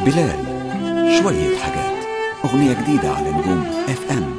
بلال شوية حاجات أغنية جديدة على نجوم اف ام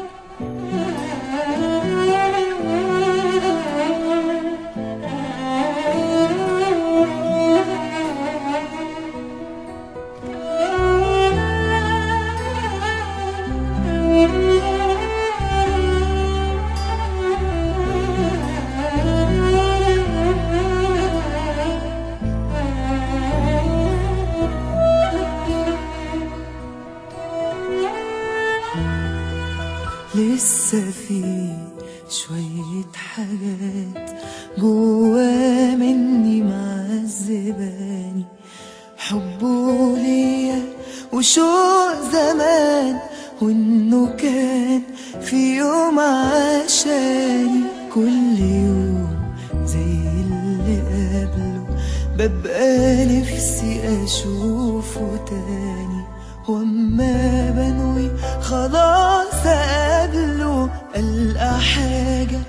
لسه في شوية حاجات جوا مني معذباني حبه ليا وشوق زمان وانه كان في يوم عشاني كل يوم زي اللي قبله ببقى نفسي اشوفه تاني واما بنوي خلاص اقابله القى حاجه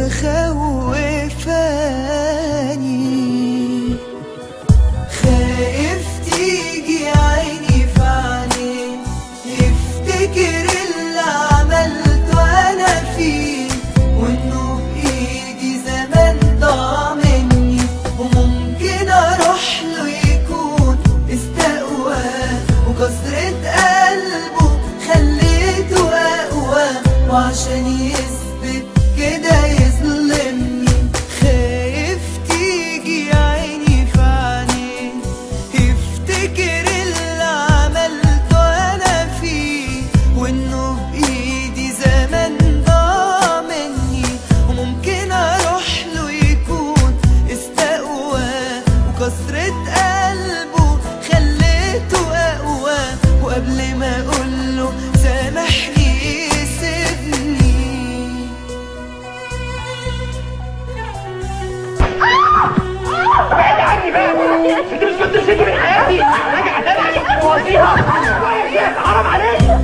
مخوفاني خايف تيجي عيني في عينيه يفتكر اللي عملته انا فيه وانه بايدي زمان ضاع مني وممكن اروح له يكون استقوى وكسرة قلبه خليته اقوى وعشان يثبت كده يظلمني خايف تيجي عيني في عينيه يفتكر اللي عملته انا فيه وانه بايدي زمان ضاع مني وممكن اروح له يكون استقوى وكسرة قلبه خليته اقوى وقبل ما اقوله سامحني سيبني ابعد عني بقى انت مش كنت تشد من حياتي راجع تاني عشان توديها حرام عليك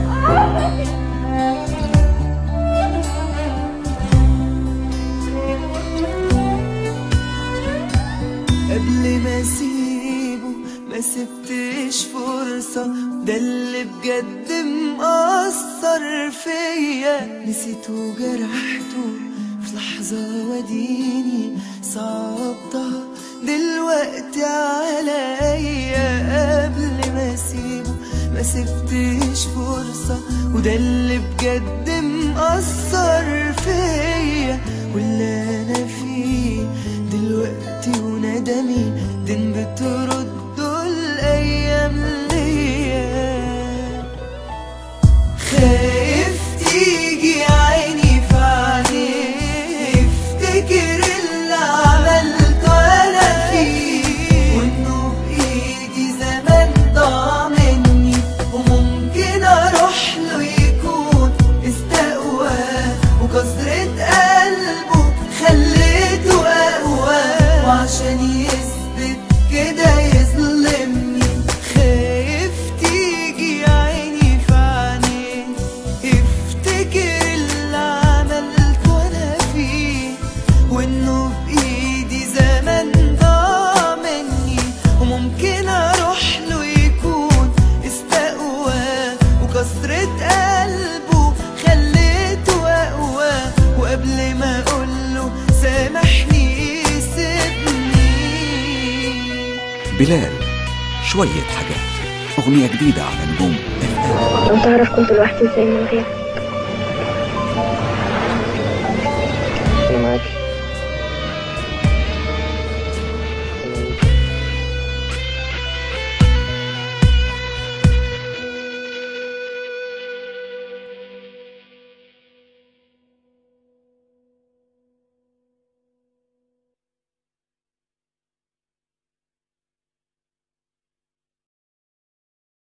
قبل ما اسيبه ما سبتش فرصة ده اللي بجد مأثر فيا نسيته جرحته في لحظة وديني صعبتها دلوقتي عليا قبل ما اسيبه ما سبتش فرصة وده اللي بجد مأثر فيا واللي انا فيه دلوقتي وندمي دين بتردوا الايام ليا خايف تيجي عيني في عينيه يفتكر اللي عملته انا فيه وانه بايدي زمان ضاع مني وممكن اروح له يكون استقوى وكسرة قلبه خليته اقوى وعشان يثبت كده يظلمني خايف تيجي عيني في عينيه يفتكر اللي عملته انا فيه وانه بايدي زمان ضاع مني وممكن اروح له يكون استقوى وكسرة قلبه خليته اقوى وقبل ما اقوله سامحني سيبني بلال شوية حاجات أغنية جديدة على نجوم اف ام لو تعرف كنت لوحدي ازاي من غيرك